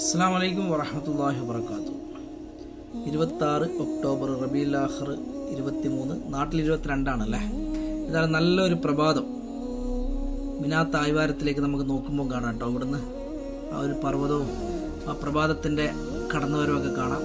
അസ്സാം വലൈക്കും വറഹമത്തല്ലാഹി വാബർക്കാത്തു ഇരുപത്താറ് ഒക്ടോബർ റബീൽ ആഖർ ഇരുപത്തി മൂന്ന് നാട്ടിൽ ഇരുപത്തിരണ്ടാണല്ലേ ഇതാണ് നല്ലൊരു പ്രഭാതം മിനാ തായ്വാരത്തിലേക്ക് നമുക്ക് നോക്കുമ്പോൾ കാണാം കേട്ടോ ഇവിടുന്ന് ആ ഒരു പർവ്വതവും ആ പ്രഭാതത്തിൻ്റെ കടന്നുവരവൊക്കെ കാണാം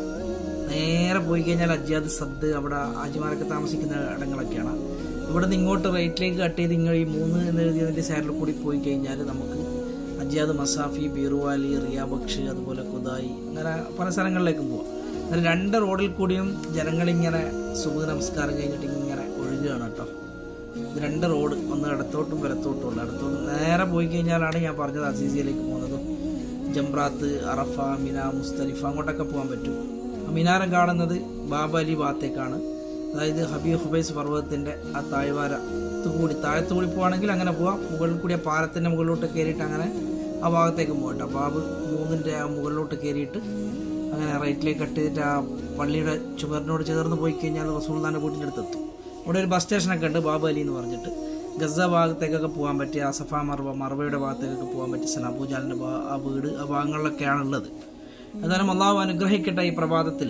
നേരെ പോയി കഴിഞ്ഞാൽ അജ്യാദ് സദ് അവിടെ ആജിമാരൊക്കെ താമസിക്കുന്ന ഇടങ്ങളൊക്കെയാണ് ഇവിടുന്ന് ഇങ്ങോട്ട് റൈറ്റിലേക്ക് കട്ട് ചെയ്ത് ഇങ്ങനെ ഈ മൂന്ന് എന്ന് എഴുതിയതിൻ്റെ സൈഡിൽ കൂടി പോയി കഴിഞ്ഞാൽ നമുക്ക് അജ്യാദ് മസാഫി ബീറുവാലി റിയാബക്ഷ് അതുപോലെ കുദായി അങ്ങനെ പല സ്ഥലങ്ങളിലേക്കും പോവാം എന്നാൽ രണ്ട് റോഡിൽ കൂടിയും ജനങ്ങളിങ്ങനെ സുബഹ നമസ്കാരം കഴിഞ്ഞിട്ട് ഇങ്ങനെ ഒഴുകുകയാണ് കേട്ടോ ഇത് രണ്ട് റോഡ് ഒന്ന് ഇടത്തോട്ടും വലത്തോട്ടും ഉള്ള ഇടത്തോട്ടും നേരെ പോയി കഴിഞ്ഞാലാണ് ഞാൻ പറഞ്ഞത് അസീസിയയിലേക്ക് പോകുന്നതും ജംറാത്ത് അറഫ മിന മുസ്തലിഫ അങ്ങോട്ടൊക്കെ പോകാൻ പറ്റും ആ മിനാരം കാണുന്നത് ബാബ അലി ഭാഗത്തേക്കാണ് അതായത് ഹബീ ഹുബൈസ് പർവ്വതത്തിന്റെ ആ താഴ്വാരത്ത് കൂടി താഴത്ത് കൂടി പോവാണെങ്കിൽ അങ്ങനെ പോവാം മുകളിൽ കൂടി ആ പാലത്തിന്റെ മുകളിലോട്ട് കയറിയിട്ട് അങ്ങനെ ആ ഭാഗത്തേക്ക് പോകട്ടെ ബാബ് മൂന്നിന്റെ ആ മുകളിലോട്ട് കയറിയിട്ട് അങ്ങനെ റൈറ്റിലേക്ക് കട്ട് ചെയ്തിട്ട് ആ പള്ളിയുടെ ചുമരിനോട് ചേർന്ന് പോയി കഴിഞ്ഞാൽ റസൂൽദാന്റെ വീട്ടിൻ്റെ അടുത്തെത്തും ഇവിടെ ഒരു ബസ് സ്റ്റേഷനൊക്കെ ഉണ്ട് ബാബു അലി എന്ന് പറഞ്ഞിട്ട് ഗസ ഭാഗത്തേക്കൊക്കെ പോകാൻ പറ്റിയ ആ സഫ മർവ മർവയുടെ ഭാഗത്തേക്കൊക്കെ പോകാൻ പറ്റിയ സ്ഥലം അബൂജാലിന്റെ ഭാ- ആ വീട് ആ ഭാഗങ്ങളിലൊക്കെയാണ് ഉള്ളത് ഏതായാലും അള്ളാഹു അനുഗ്രഹിക്കട്ടെ ഈ പ്രഭാതത്തിൽ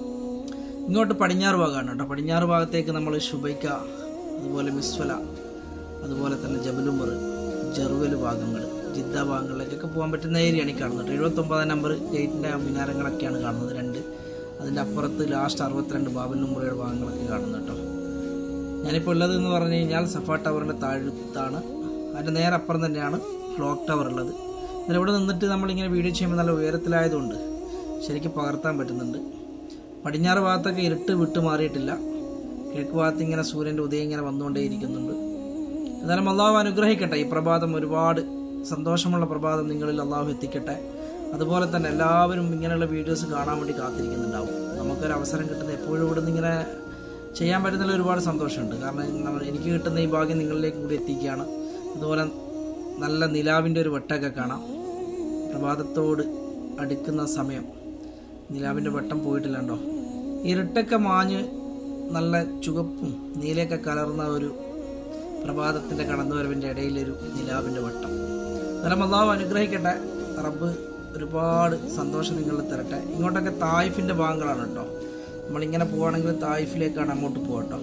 ഇങ്ങോട്ട് പടിഞ്ഞാറ് ഭാഗമാണ് കേട്ടോ പടിഞ്ഞാറ് ഭാഗത്തേക്ക് നമ്മൾ ഷുബൈക്ക അതുപോലെ മിസ്വല അതുപോലെ തന്നെ ജബലുമർ ജെറുവൽ ഭാഗങ്ങൾ ജിദ്ദ ഭാഗങ്ങളിലേക്കൊക്കെ പോകാൻ പറ്റുന്ന ഏരിയയാണ് ഈ കാണുന്നത് എഴുപത്തൊമ്പതാം നമ്പർ ഗേറ്റിൻ്റെ മിനാരങ്ങളൊക്കെയാണ് കാണുന്നത് രണ്ട് അതിൻ്റെ അപ്പുറത്ത് ലാസ്റ്റ് അറുപത്തിരണ്ട് ബാബൽ നുമ്പറയുടെ ഭാഗങ്ങളൊക്കെ കാണുന്നത് കേട്ടോ ഞാനിപ്പോൾ ഉള്ളത് എന്ന് പറഞ്ഞു കഴിഞ്ഞാൽ സഫ ടവറിൻ്റെ താഴത്താണ് അതിൻ്റെ നേരെ അപ്പുറം തന്നെയാണ് ക്ലോക്ക് ടവർ ഉള്ളത് എന്നാൽ ഇവിടെ നിന്നിട്ട് നമ്മളിങ്ങനെ വീഡിയോ ചെയ്യുമ്പോൾ നല്ല ഉയരത്തിലായതുകൊണ്ട് ശരിക്കും പകർത്താൻ പറ്റുന്നുണ്ട് പടിഞ്ഞാറ് ഭാഗത്തൊക്കെ ഇരുട്ട് വിട്ട് മാറിയിട്ടില്ല കിഴക്ക് ഭാഗത്ത് ഇങ്ങനെ സൂര്യൻ്റെ ഉദയം ഇങ്ങനെ വന്നുകൊണ്ടേയിരിക്കുന്നുണ്ട് എന്നാലും അള്ളാഹു അനുഗ്രഹിക്കട്ടെ ഈ പ്രഭാതം ഒരുപാട് സന്തോഷമുള്ള പ്രഭാതം നിങ്ങളിൽ അള്ളാഹു എത്തിക്കട്ടെ അതുപോലെ തന്നെ എല്ലാവരും ഇങ്ങനെയുള്ള വീഡിയോസ് കാണാൻ വേണ്ടി കാത്തിരിക്കുന്നുണ്ടാവും നമുക്കൊരു അവസരം കിട്ടുന്ന എപ്പോഴും ഇവിടെ നിന്ന് ഇങ്ങനെ ചെയ്യാൻ പറ്റുന്നതിൽ ഒരുപാട് സന്തോഷമുണ്ട് കാരണം നമ്മൾ എനിക്ക് കിട്ടുന്ന ഈ ഭാഗ്യം നിങ്ങളിലേക്ക് കൂടി എത്തിക്കുകയാണ് അതുപോലെ നല്ല നിലാവിൻ്റെ ഒരു വെട്ടമൊക്കെ കാണാം പ്രഭാതത്തോട് അടുക്കുന്ന സമയം നിലാവിൻ്റെ വെട്ടം പോയിട്ടില്ലണ്ടോ ഇരുട്ടൊക്കെ മാഞ്ഞ് നല്ല ചുവപ്പും നീലയൊക്കെ കലർന്ന ഒരു പ്രഭാതത്തിൻ്റെ കടന്നുവരവിൻ്റെ ഇടയിലൊരു നിലാവിൻ്റെ വട്ടം അന്നേരം അള്ളാഹു അനുഗ്രഹിക്കട്ടെ റബ്ബ് ഒരുപാട് സന്തോഷം നിങ്ങളിൽ തരട്ടെ ഇങ്ങോട്ടൊക്കെ തായിഫിൻ്റെ ഭാഗങ്ങളാണ് കേട്ടോ നമ്മളിങ്ങനെ പോവുകയാണെങ്കിൽ തായിഫിലേക്കാണ് അങ്ങോട്ട് പോകട്ടോ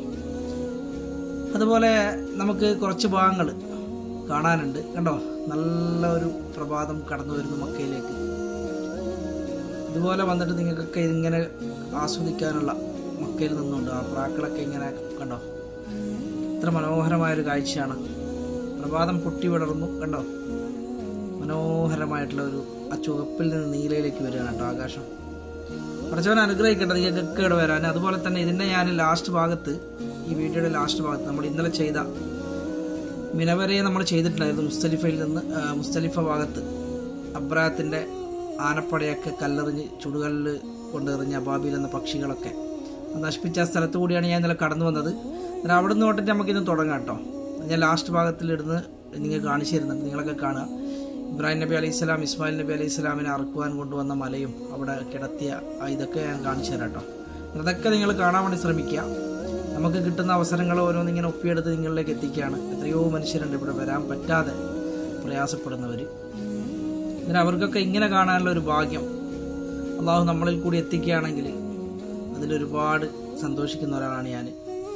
അതുപോലെ നമുക്ക് കുറച്ച് ഭാഗങ്ങൾ കാണാനുണ്ട് കണ്ടോ നല്ല ഒരു പ്രഭാതം കടന്നു വരുന്നു മക്കയിലേക്ക് ഇതുപോലെ വന്നിട്ട് നിങ്ങൾക്കൊക്കെ ഇങ്ങനെ ആസ്വദിക്കാനുള്ള മക്കയിൽ നിന്നുണ്ട് ആ പ്രാക്കളൊക്കെ ഇങ്ങനെ കണ്ടോ ഇത്ര മനോഹരമായൊരു കാഴ്ചയാണ് പ്രഭാതം പൊട്ടി വിടർന്നു കണ്ടോ മനോഹരമായിട്ടുള്ള ഒരു ആ ചുവപ്പിൽ നിന്ന് നീലയിലേക്ക് വരികയാണ് കേട്ടോ ആകാശം പഠിച്ചവൻ അനുഗ്രഹിക്കട്ടെ നിങ്ങൾക്കൊക്കെ ഇവിടെ വരാൻ അതുപോലെ തന്നെ ഇതിൻ്റെ ഞാൻ ലാസ്റ്റ് ഭാഗത്ത് ഈ വീഡിയോയുടെ ലാസ്റ്റ് ഭാഗത്ത് നമ്മൾ ഇന്നലെ ചെയ്ത മിനവരെ നമ്മൾ ചെയ്തിട്ടുണ്ടായിരുന്നു മുസ്തലിഫയിൽ നിന്ന് ആ, മുസ്തലിഫ ഭാഗത്ത് അബ്രാത്തിൻ്റെ ആനപ്പടയൊക്കെ കല്ലെറിഞ്ഞ് ചുടുകല്ല് കൊണ്ടെറിഞ്ഞ അബാബിൽ എന്ന പക്ഷികളൊക്കെ അത് നശിപ്പിച്ച ആ സ്ഥലത്ത് കൂടിയാണ് ഞാൻ ഇന്നലെ കടന്നു വന്നത് എന്നാൽ അവിടെ നിന്ന് തൊട്ടിട്ട് നമുക്കിന്ന് തുടങ്ങാം കേട്ടോ അത് ഞാൻ ലാസ്റ്റ് ഭാഗത്തിലിരുന്ന് നിങ്ങൾ കാണിച്ചു തരുന്നുണ്ട് നിങ്ങളൊക്കെ കാണുക ഇബ്രാഹിം നബി അലൈഹി സ്വലാം ഇസ്മായിൽ നബി അലൈഹി സ്വലാമിനെ അറക്കുവാൻ കൊണ്ടുവന്ന മലയും അവിടെ കിടത്തിയ ആ ഇതൊക്കെ ഞാൻ കാണിച്ചു തരാം കേട്ടോ അതൊക്കെ നിങ്ങൾ കാണാൻ വേണ്ടി ശ്രമിക്കുക നമുക്ക് കിട്ടുന്ന അവസരങ്ങൾ ഓരോന്നിങ്ങനെ ഒപ്പിയെടുത്ത് നിങ്ങളിലേക്ക് എത്തിക്കുകയാണ് എത്രയോ മനുഷ്യരുണ്ട് ഇവിടെ വരാൻ പറ്റാതെ പ്രയാസപ്പെടുന്നവർ എന്നാൽ അവർക്കൊക്കെ ഇങ്ങനെ കാണാനുള്ള ഒരു ഭാഗ്യം അള്ളാഹു നമ്മളിൽ കൂടി എത്തിക്കുകയാണെങ്കിൽ അതിലൊരുപാട് സന്തോഷിക്കുന്ന ഒരാളാണ് ഞാൻ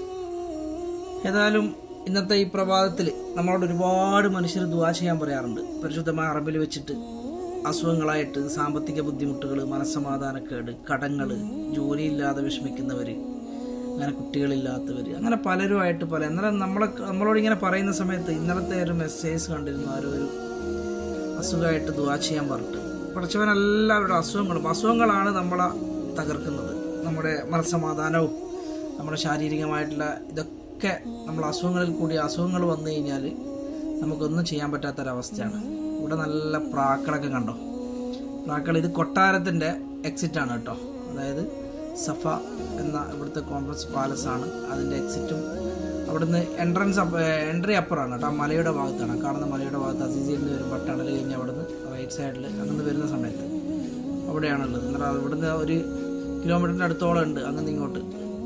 ഏതായാലും ഇന്നത്തെ ഈ പ്രഭാതത്തിൽ നമ്മളോട് ഒരുപാട് മനുഷ്യർ ദുവാ ചെയ്യാൻ പറയാറുണ്ട് പരിശുദ്ധമായ അറബിൽ വെച്ചിട്ട് അസുഖങ്ങളായിട്ട് സാമ്പത്തിക ബുദ്ധിമുട്ടുകൾ മനസ്സമാധാനക്കേട് കടങ്ങൾ ജോലിയില്ലാതെ വിഷമിക്കുന്നവർ അങ്ങനെ കുട്ടികളില്ലാത്തവർ അങ്ങനെ പലരുമായിട്ട് പല എന്നാലും നമ്മളെ നമ്മളോട് ഇങ്ങനെ പറയുന്ന സമയത്ത് ഇന്നലത്തെ ഒരു മെസ്സേജ് കണ്ടിരുന്നു ആരോ ഒരു അസുഖമായിട്ട് ദുവാ ചെയ്യാൻ പറഞ്ഞിട്ട് പഠിച്ചവൻ എല്ലാവരുടെ അസുഖങ്ങളും അസുഖങ്ങളാണ് നമ്മളെ തകർക്കുന്നത് നമ്മുടെ മനസ്സമാധാനവും നമ്മുടെ ശാരീരികമായിട്ടുള്ള ഇതൊക്കെ നമ്മൾ അസുഖങ്ങളിൽ കൂടി അസുഖങ്ങൾ വന്നു കഴിഞ്ഞാൽ നമുക്കൊന്നും ചെയ്യാൻ പറ്റാത്തൊരവസ്ഥയാണ് ഇവിടെ നല്ല പ്രാക്കളൊക്കെ കണ്ടോ പ്രാക്കൾ ഇത് കൊട്ടാരത്തിൻ്റെ എക്സിറ്റ് ആണ് കേട്ടോ അതായത് സഫ എന്ന ഇവിടുത്തെ കോൺഫറൻസ് പാലസ് ആണ് അതിൻ്റെ എക്സിറ്റും അവിടുന്ന് എൻട്രൻസ് എൻട്രി അപ്പുറമാണ് കേട്ടോ ആ മലയുടെ ഭാഗത്താണ് ആ കാണുന്ന മലയുടെ ഭാഗത്ത് അസീസിയിൽ നിന്ന് വരുമ്പോൾ ടണൽ കഴിഞ്ഞ് അവിടുന്ന് റൈറ്റ് സൈഡിൽ അങ്ങനെ വരുന്ന സമയത്ത് അവിടെയാണുള്ളത് എന്നാൽ ഇവിടുന്ന് ഒരു കിലോമീറ്ററിൻ്റെ അടുത്തോളം ഉണ്ട് അങ്ങനെ ഇങ്ങോട്ട്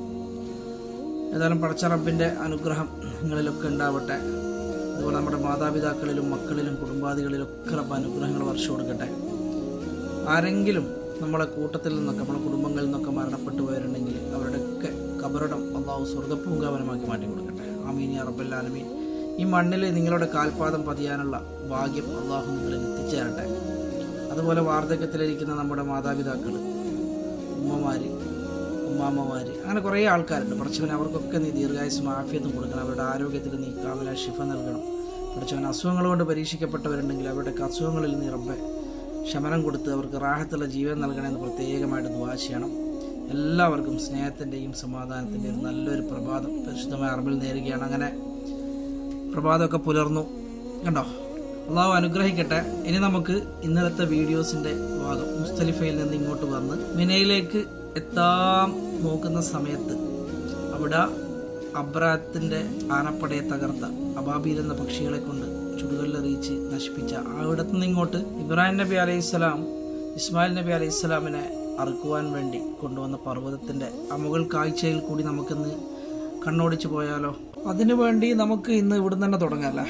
ഏതായാലും പടച്ച റബ്ബിൻ്റെ അനുഗ്രഹം നിങ്ങളിലൊക്കെ ഉണ്ടാവട്ടെ അതുപോലെ നമ്മുടെ മാതാപിതാക്കളിലും മക്കളിലും കുടുംബാദികളിലും ഒക്കെ റബ്ബ് അനുഗ്രഹങ്ങൾ വർഷം കൊടുക്കട്ടെ ആരെങ്കിലും നമ്മളെ കൂട്ടത്തിൽ നിന്നൊക്കെ നമ്മളെ കുടുംബങ്ങളിൽ നിന്നൊക്കെ മരണപ്പെട്ടു പോയിട്ടുണ്ടെങ്കിൽ അവരുടെയൊക്കെ കബറിടം അള്ളാഹു സ്വർഗപ്പൂങ്കാവനമാക്കി മാറ്റി കൊടുക്കട്ടെ ആമീൻ യാ റബ്ബൽ ആലമീൻ ഈ മണ്ണിൽ നിങ്ങളുടെ കാൽപാദം പതിയാനുള്ള ഭാഗ്യം അള്ളാഹു നിങ്ങളിൽ എത്തിച്ചു തരട്ടെ അതുപോലെ വാർദ്ധക്യത്തിലിരിക്കുന്ന നമ്മുടെ മാതാപിതാക്കൾ ഉമ്മമാര് ഉമ്മാമ്മമാര് അങ്ങനെ കുറേ ആൾക്കാരുണ്ട് പഠിച്ചവൻ അവർക്കൊക്കെ നീ ദീർഘായുസും ആഫിയത്തും കൊടുക്കണം അവരുടെ ആരോഗ്യത്തിൽ നീ കാവല ശിഫ നൽകണം പഠിച്ചവൻ അസുഖങ്ങൾ കൊണ്ട് പരീക്ഷിക്കപ്പെട്ടവരുണ്ടെങ്കിൽ അവരുടെ അസുഖങ്ങളിൽ നീ റബ്ബെ ശമനം കൊടുത്ത് അവർക്ക് റാഹത്തുള്ള ജീവൻ നൽകണമെന്ന് പ്രത്യേകമായിട്ട് ദുവാ ചെയ്യണം എല്ലാവർക്കും സ്നേഹത്തിൻ്റെയും സമാധാനത്തിൻ്റെയും നല്ലൊരു പ്രഭാതം പരിശുദ്ധമായ അറിവിൽ നേരുകയാണ് അങ്ങനെ പ്രഭാതമൊക്കെ പുലർന്നു കണ്ടോ അള്ളാഹു അനുഗ്രഹിക്കട്ടെ ഇനി നമുക്ക് ഇന്നലത്തെ വീഡിയോസിന്റെ ഭാഗം മുസ്തലിഫയിൽ നിന്ന് ഇങ്ങോട്ട് വന്ന് മിനയിലേക്ക് എത്താൻ നോക്കുന്ന സമയത്ത് അവിടെ അബ്രാത്തിന്റെ ആനപ്പടയെ തകർത്ത അബാബീൽ എന്ന പക്ഷികളെ കൊണ്ട് ചുടുകല്ലെറിയിച്ച് നശിപ്പിച്ച അവിടത്ത് നിന്ന് ഇങ്ങോട്ട് ഇബ്രാഹിം നബി അലൈഹിസ്സലാം ഇസ്മായിൽ നബി അലൈഹിസ്സലാമിനെ അറുക്കുവാൻ വേണ്ടി കൊണ്ടുവന്ന പർവ്വതത്തിന്റെ ആ മുകൾ കാഴ്ചയിൽ കൂടി നമുക്കിന്ന് കണ്ണോടിച്ചു പോയാലോ അതിനു വേണ്ടി നമുക്ക് ഇന്ന് ഇവിടുന്ന് തന്നെ തുടങ്ങാല്ലേ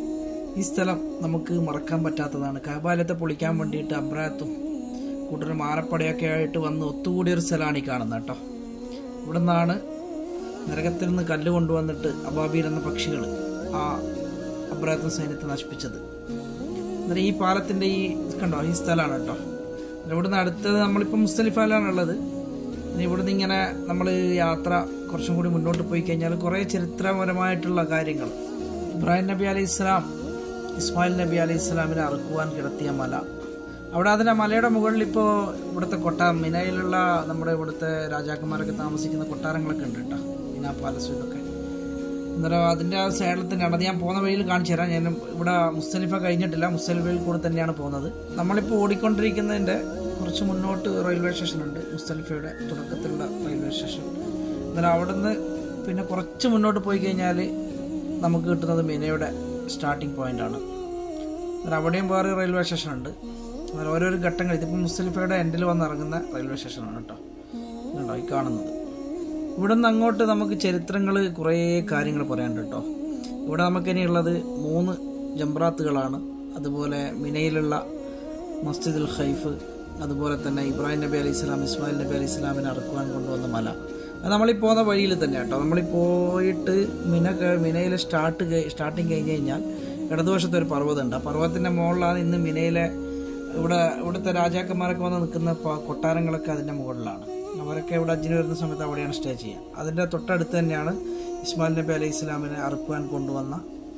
ഈ സ്ഥലം നമുക്ക് മറക്കാൻ പറ്റാത്തതാണ് കബാലത്തെ പൊളിക്കാൻ വേണ്ടിയിട്ട് അബ്രാത്തും കൂട്ടരും ആനപ്പടയൊക്കെ ആയിട്ട് വന്ന് ഒത്തുകൂടിയ ഒരു സ്ഥലമാണ് ഈ കാണുന്നത് കേട്ടോ ഇവിടെ നിന്നാണ് നരകത്തിൽ നിന്ന് കല്ല് കൊണ്ടുവന്നിട്ട് അബാബീൽ എന്ന പക്ഷികൾ ആ അബ്രാത്തും സൈന്യത്തെ നശിപ്പിച്ചത് അന്നേരം ഈ പാലത്തിന്റെ ഈ കണ്ടോ ഈ സ്ഥലമാണ് കേട്ടോ അന്നേരം ഇവിടുന്ന് അടുത്തത് നമ്മളിപ്പോൾ മുസ്തലിഫയിലാണുള്ളത് ഇനി ഇവിടുന്ന് ഇങ്ങനെ നമ്മൾ യാത്ര കുറച്ചും കൂടി മുന്നോട്ട് പോയി കഴിഞ്ഞാൽ കുറേ ചരിത്രപരമായിട്ടുള്ള കാര്യങ്ങൾ ഇബ്രാഹിം നബി അലൈഹി ഇസ്ലാം ഇസ്മായിൽ നബി അലൈഹി ഇസ്ലാമിനെ അറുക്കുവാൻ കിടത്തിയ മല അവിടെ അതിൻ്റെ മലയുടെ മുകളിൽ ഇപ്പോൾ ഇവിടുത്തെ കൊട്ടാരം മിനയിലുള്ള നമ്മുടെ ഇവിടുത്തെ രാജാക്കന്മാരൊക്കെ താമസിക്കുന്ന കൊട്ടാരങ്ങളൊക്കെ ഉണ്ട് കേട്ടോ മിന പാലസും ഇതൊക്കെ അന്നേരം അതിൻ്റെ ആ സൈഡിൽ തന്നെയാണ് അത് ഞാൻ പോകുന്ന വഴിയിൽ കാണിച്ചു തരാം ഞാൻ ഇവിടെ മുസ്തലിഫ കഴിഞ്ഞിട്ടില്ല മുസ്തലിഫയിൽ കൂടെ തന്നെയാണ് പോകുന്നത് നമ്മളിപ്പോൾ ഓടിക്കൊണ്ടിരിക്കുന്നതിൻ്റെ കുറച്ച് മുന്നോട്ട് റെയിൽവേ സ്റ്റേഷൻ ഉണ്ട് മുസ്തലിഫയുടെ തുടക്കത്തിലുള്ള റെയിൽവേ സ്റ്റേഷൻ അന്നേരം അവിടുന്ന് പിന്നെ കുറച്ച് മുന്നോട്ട് പോയി കഴിഞ്ഞാൽ നമുക്ക് കിട്ടുന്നത് മിനയുടെ സ്റ്റാർട്ടിംഗ് പോയിന്റ് ആണ് അന്നേരം അവിടെയും വേറെ റെയിൽവേ സ്റ്റേഷൻ ഉണ്ട് അങ്ങനെ ഓരോരോ ഘട്ടങ്ങൾ ഇതിപ്പോൾ മുസ്തലിഫയുടെ എൻഡിൽ വന്ന് ഇറങ്ങുന്ന റെയിൽവേ സ്റ്റേഷനാണ് കേട്ടോ ഇതുണ്ടോ ഈ കാണുന്നത് ഇവിടെ നിന്ന് അങ്ങോട്ട് നമുക്ക് ചരിത്രങ്ങൾ കുറേ കാര്യങ്ങൾ പറയാനുണ്ട് കേട്ടോ ഇവിടെ നമുക്കിനിയുള്ളത് മൂന്ന് ജംറാത്തുകളാണ് അതുപോലെ മിനയിലുള്ള മസ്ജിദുൽ ഖൈഫ് അതുപോലെ തന്നെ ഇബ്രാഹിം നബി അലൈഹി സ്വലാം ഇസ്മായിൽ നബി അലൈഹി സ്വലാമിനെ അറക്കുവാൻ കൊണ്ടുവന്ന മല അത് നമ്മളീ പോകുന്ന വഴിയിൽ തന്നെ കേട്ടോ നമ്മളീ പോയിട്ട് മിന ക- മിനയിലെ സ്റ്റാർട്ട് സ്റ്റാർട്ടിങ് കഴിഞ്ഞ് കഴിഞ്ഞാൽ ഇടതുവശത്ത് ഒരു പർവ്വതമുണ്ട് ആ പർവ്വതത്തിന്റെ മുകളിലാണ് ഇന്ന് മിനയിലെ ഇവിടെ ഇവിടുത്തെ രാജാക്കന്മാരൊക്കെ വന്ന് നിൽക്കുന്ന പ- കൊട്ടാരങ്ങളൊക്കെ അതിന്റെ മുകളിലാണ് അവരൊക്കെ ഇവിടെ അജ്ജിന് വരുന്ന സമയത്ത് അവിടെയാണ് സ്റ്റേ ചെയ്യുക അതിന്റെ തൊട്ടടുത്ത് തന്നെയാണ് ഇസ്മായിൽ നബി അലൈഹി ഇസ്ലാമിനെ അറുക്കുവാൻ കൊണ്ടുവന്ന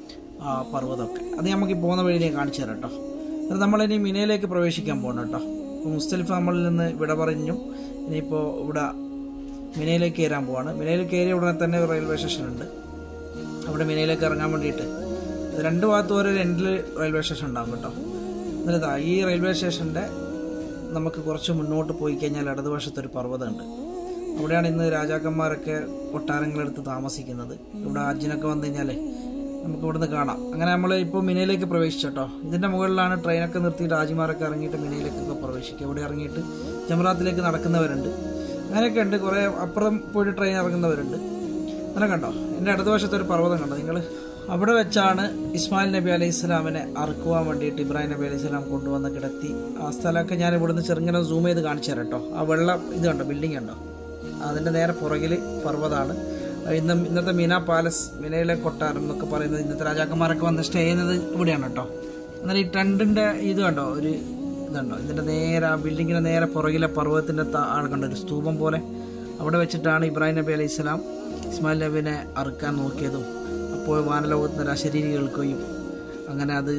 ആ പർവ്വതമൊക്കെ അത് നമുക്ക് ഈ പോകുന്ന വഴി ഞാൻ കാണിച്ചു തരാം കേട്ടോ അത് നമ്മളിനി മിനയിലേക്ക് പ്രവേശിക്കാൻ പോകണം കേട്ടോ അപ്പോൾ മുസ്തലിഫ നമ്മളിൽ നിന്ന് വിട പറഞ്ഞു ഇനിയിപ്പോൾ ഇവിടെ മിനയിലേക്ക് കയറാൻ പോവാണ് മിനയിൽ കയറിയ ഉടനെ തന്നെ ഒരു റെയിൽവേ സ്റ്റേഷൻ ഉണ്ട് അവിടെ മിനയിലേക്ക് ഇറങ്ങാൻ വേണ്ടിയിട്ട് ഇത് രണ്ട് ഭാഗത്തും ഓരോ എൻഡിൽ റെയിൽവേ സ്റ്റേഷൻ ഉണ്ടാകും കേട്ടോ എന്നിട്ട് ഇതാ ഈ റെയിൽവേ സ്റ്റേഷൻ്റെ നമുക്ക് കുറച്ച് മുന്നോട്ട് പോയി കഴിഞ്ഞാൽ ഇടതുവശത്ത് ഒരു പർവ്വതമുണ്ട് അവിടെയാണ് ഇന്ന് രാജാക്കന്മാരൊക്കെ കൊട്ടാരങ്ങളെടുത്ത് താമസിക്കുന്നത് ഇവിടെ അജ്ജിനൊക്കെ വന്നു കഴിഞ്ഞാലേ നമുക്ക് ഇവിടുന്ന് കാണാം അങ്ങനെ നമ്മൾ ഇപ്പോൾ മിനയിലേക്ക് പ്രവേശിച്ചു കേട്ടോ ഇതിന്റെ മുകളിലാണ് ട്രെയിനൊക്കെ നിർത്തി രാജിമാരൊക്കെ ഇറങ്ങിയിട്ട് മിനയിലേക്കൊക്കെ പ്രവേശിക്കുക ഇവിടെ ഇറങ്ങിയിട്ട് ജമറാത്തിലേക്ക് നടക്കുന്നവരുണ്ട് അങ്ങനെയൊക്കെ ഉണ്ട് കുറേ അപ്പുറം പോയിട്ട് ട്രെയിൻ ഇറങ്ങുന്നവരുണ്ട് അങ്ങനെ കണ്ടോ എൻ്റെ ഇടതുവശത്ത് ഒരു പർവ്വതം കണ്ടോ നിങ്ങൾ അവിടെ വെച്ചാണ് ഇസ്മായിൽ നബി അലൈഹി സ്വലാമിനെ അറുക്കുവാൻ വേണ്ടിയിട്ട് ഇബ്രാഹിം നബി അലൈഹി സ്വലാം കൊണ്ടുവന്ന് കിടത്തി ആ സ്ഥലമൊക്കെ ഞാൻ ഇവിടുന്ന് ചെറുങ്ങനെ സൂം ചെയ്ത് കാണിച്ചു തരാം കേട്ടോ ആ വെള്ള ഇത് കണ്ടോ ബിൽഡിംഗ് കണ്ടോ അതിൻ്റെ നേരെ പുറകിൽ പർവ്വതമാണ് ഇന്ന് ഇന്നത്തെ മീന പാലസ് മിനയിലെ കൊട്ടാരം എന്നൊക്കെ പറയുന്നത് ഇന്നത്തെ രാജാക്കന്മാരൊക്കെ വന്ന് സ്റ്റേ ചെയ്യുന്നത് ഇവിടെയാണ് കേട്ടോ എന്നാൽ ഈ ട്രെൻഡിൻ്റെ ഇത് കണ്ടോ ഒരു ഇതുണ്ടോ ഇതിൻ്റെ നേരെ ആ ബിൽഡിങ്ങിൻ്റെ നേരെ പുറകിലെ പർവ്വതത്തിൻ്റെ ആൾ കണ്ടോ ഒരു സ്തൂപം പോലെ അവിടെ വെച്ചിട്ടാണ് ഇബ്രാഹിം നബി അലൈഹി സ്വലാം ഇസ്മായിൽ നബിനെ അറുക്കാൻ നോക്കിയതും അപ്പോൾ വാനലോകത്ത് നിന്ന് അശരീരി കേൾക്കുകയും അങ്ങനെ അത്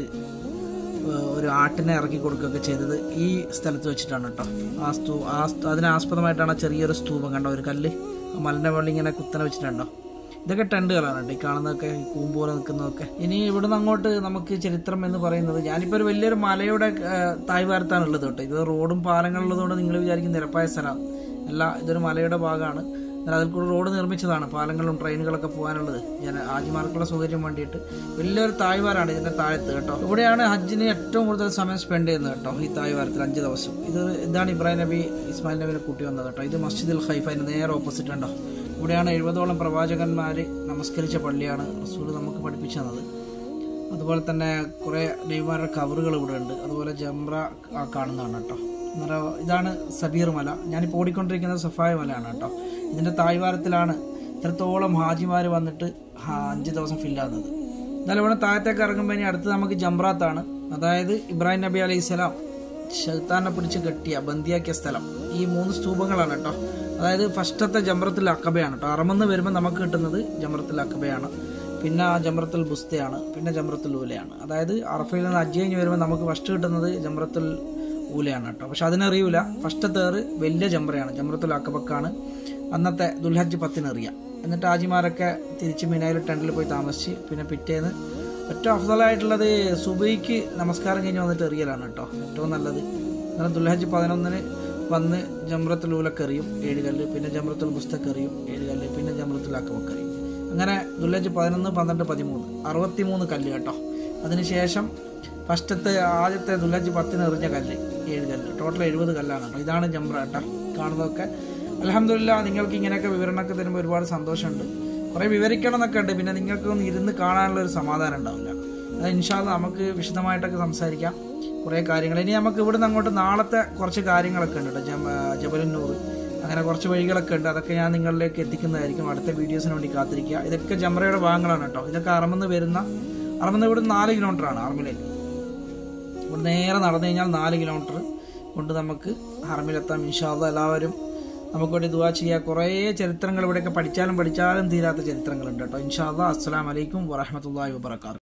ഏഹ്, ഒരു ആട്ടിനെ ഇറക്കി കൊടുക്കുകയൊക്കെ ചെയ്തത് ഈ സ്ഥലത്ത് വെച്ചിട്ടാണ് കേട്ടോ ആ സ്തൂ ആ സ്ത- അതിന് ആസ്പദമായിട്ടാണ് ആ ചെറിയൊരു സ്തൂപം കണ്ടോ ഒരു കല്ല് ആ മലിൻ്റെ വെള്ളം ഇങ്ങനെ കുത്തനെ വെച്ചിട്ടുണ്ടോ ഇതൊക്കെ ടെൻഡുകളാണ് കേട്ടോ ഈ കാണുന്നതൊക്കെ ഈ കൂമ്പ് പോലെ നിൽക്കുന്നതൊക്കെ ഇനി ഇവിടുന്ന് അങ്ങോട്ട് നമുക്ക് ചരിത്രം എന്ന് പറയുന്നത് ഞാനിപ്പോൾ ഒരു വലിയൊരു മലയുടെ ഏഹ്, താഴ്വാരത്താണ് ഉള്ളത് കേട്ടോ ഇത് റോഡും പാലങ്ങളുള്ളതുകൊണ്ട് നിങ്ങൾ വിചാരിക്കും നിരപ്പായ സ്ഥലം അല്ല ഇതൊരു മലയുടെ ഭാഗമാണ് എന്നാൽ അതിൽ കൂടെ റോഡ് നിർമ്മിച്ചതാണ് പാലങ്ങളും ട്രെയിനുകളൊക്കെ പോകാനുള്ളത് ഞാൻ ഹാജിമാർക്കുള്ള സൗകര്യം വേണ്ടിയിട്ട് വലിയൊരു താഴ്വാരാണ് ഇതിന്റെ താഴത്ത് കേട്ടോ ഇവിടെയാണ് ഹജ്ജിന് ഏറ്റവും കൂടുതൽ സമയം സ്പെൻഡ് ചെയ്യുന്നത് കേട്ടോ ഈ താഴ്വാരത്തിൽ അഞ്ച് ദിവസം ഇത് ഇതാണ് ഇബ്രാഹിം നബി ഇസ്മായിൽ നബിനെ കൂട്ടി വന്നത് കേട്ടോ ഇത് മസ്ജിദുൽ ഖൈഫ അതിന്റെ നേരെ ഓപ്പോസിറ്റ് ഉണ്ടോ ഇവിടെയാണ് എഴുപതോളം പ്രവാചകന്മാർ നമസ്കരിച്ച പള്ളിയാണ് റസൂൽ നമുക്ക് പഠിപ്പിച്ചു തന്നത് അതുപോലെ തന്നെ കുറേ ദൈവമാരുടെ കവറുകൾ ഇവിടെ ഉണ്ട് അതുപോലെ ജംറ ആ കാണുന്നതാണ് കേട്ടോ നിറ- ഇതാണ് സബീർ മല ഞാനിപ്പോൾ ഓടിക്കൊണ്ടിരിക്കുന്നത് സഫായ മലയാണ് കേട്ടോ ഇതിന്റെ താഴ്വാരത്തിലാണ് ഇത്രത്തോളം ഹാജിമാർ വന്നിട്ട് ഹാ- അഞ്ച് ദിവസം ഫില്ലാകുന്നത് എന്നാലും ഇവിടെ താഴത്തേക്ക് ഇറങ്ങുമ്പോൾ ഇനി അടുത്ത് നമുക്ക് ജംറാത്താണ് അതായത് ഇബ്രാഹിം നബി അലൈഹി സ്വലാം ഷെയ്ത്താനെ പിടിച്ച് കെട്ടിയ ബന്ദിയാക്കിയ സ്ഥലം ഈ മൂന്ന് സ്തൂപങ്ങളാണ് കേട്ടോ അതായത് ഫസ്റ്റത്തെ ജംറത്തുൽ അക്കബയാണ് കേട്ടോ അറമെന്ന് വരുമ്പോൾ നമുക്ക് കിട്ടുന്നത് ജംറത്തുൽ അക്കബയാണ് പിന്നെ ജംറത്തുൽ ബുസ്തയാണ് പിന്നെ ജംറത്തുൽ ഊലയാണ് അതായത് അറഫയിൽ നിന്ന് അജ്ജ് കഴിഞ്ഞ് വരുമ്പോൾ നമുക്ക് ഫസ്റ്റ് കിട്ടുന്നത് ജംറത്തുൽ ഊലയാണ് കേട്ടോ പക്ഷെ അതിനറിയൂല ഫസ്റ്റത്തേറ് വലിയ ജംറയാണ് ജംറത്തുൽ അക്കബക്കാണ് അന്നത്തെ ദുൽഹജ്ജ് പത്തിനറിയാം എന്നിട്ട് ആജിമാരൊക്കെ തിരിച്ച് മിനായിൽ ടെൻറ്റിൽ പോയി താമസിച്ച് പിന്നെ പിറ്റേന്ന് ഏറ്റവും അഫ്സലായിട്ടുള്ളത് സുബൈക്ക് നമസ്കാരം കഴിഞ്ഞ് വന്നിട്ട് എറിയലാണ് കേട്ടോ ഏറ്റവും നല്ലത് എന്നാൽ ദുൽഹജ്ജ് പതിനൊന്നിന് വന്ന് ജംറത്തുൽ ഊലക്ക് എറിയും ഏഴ് കല്ല് പിന്നെ ജംറത്തുൽ ബുസ്തക്ക് എറിയും ഏഴ് കല്ല് പിന്നെ ജംറത്തുൽ അക്കബക്ക് എറിയും അങ്ങനെ ദുൽഹജ്ജ് പതിനൊന്ന് പന്ത്രണ്ട് പതിമൂന്ന് അറുപത്തിമൂന്ന് കല്ല് കേട്ടോ അതിനുശേഷം ഫസ്റ്റത്തെ ആദ്യത്തെ ദുൽഹജ്ജ് പത്തിന് എറിഞ്ഞ കല്ല് ഏഴ് കല്ല് ടോട്ടൽ എഴുപത് കല്ലാണ് കേട്ടോ ഇതാണ് ജംറ കേട്ടോ കാണുന്നതൊക്കെ അലഹമില്ല നിങ്ങൾക്ക് ഇങ്ങനെയൊക്കെ വിവരണമൊക്കെ തരുമ്പോൾ ഒരുപാട് സന്തോഷമുണ്ട് കുറേ വിവരിക്കണം എന്നൊക്കെ ഉണ്ട് പിന്നെ നിങ്ങൾക്ക് ഒന്ന് ഇരുന്ന് കാണാനുള്ള ഒരു സമാധാനം ഉണ്ടാവില്ല അത് ഇൻഷാല്ല നമുക്ക് വിശദമായിട്ടൊക്കെ സംസാരിക്കാം കുറേ കാര്യങ്ങൾ ഇനി നമുക്ക് ഇവിടുന്ന് അങ്ങോട്ട് നാളത്തെ കുറച്ച് കാര്യങ്ങളൊക്കെ ഉണ്ട് കേട്ടോ ജമ- ജബലുന്നൂർ അങ്ങനെ കുറച്ച് വഴികളൊക്കെ ഉണ്ട് അതൊക്കെ ഞാൻ നിങ്ങളിലേക്ക് എത്തിക്കുന്നതായിരിക്കും അടുത്ത വീഡിയോസിന് വേണ്ടി കാത്തിരിക്കുക ഇതൊക്കെ ജംറയുടെ ഭാഗങ്ങളാണ് കേട്ടോ ഇതൊക്കെ അറമെന്ന് വരുന്ന അറമെന്ന് ഇവിടെ നാല് കിലോമീറ്റർ ആണ് അറമിലേക്ക് ഇവിടെ നേരെ നടന്നു കഴിഞ്ഞാൽ നാല് കിലോമീറ്റർ കൊണ്ട് നമുക്ക് ഹറമിലെത്താം ഇൻഷാല്ല എല്ലാവരും നമുക്ക് വേണ്ടി ദുവാ ചെയ്യുക കുറേ ചരിത്രങ്ങൾ ഇവിടെയൊക്കെ പഠിച്ചാലും പഠിച്ചാലും തീരാത്ത ചരിത്രങ്ങളുണ്ട് കേട്ടോ ഇൻഷാല്ല അസ്സലാം വലൈക്കും വറഹമത്തല്ലാഹി വബർക്കാത്തു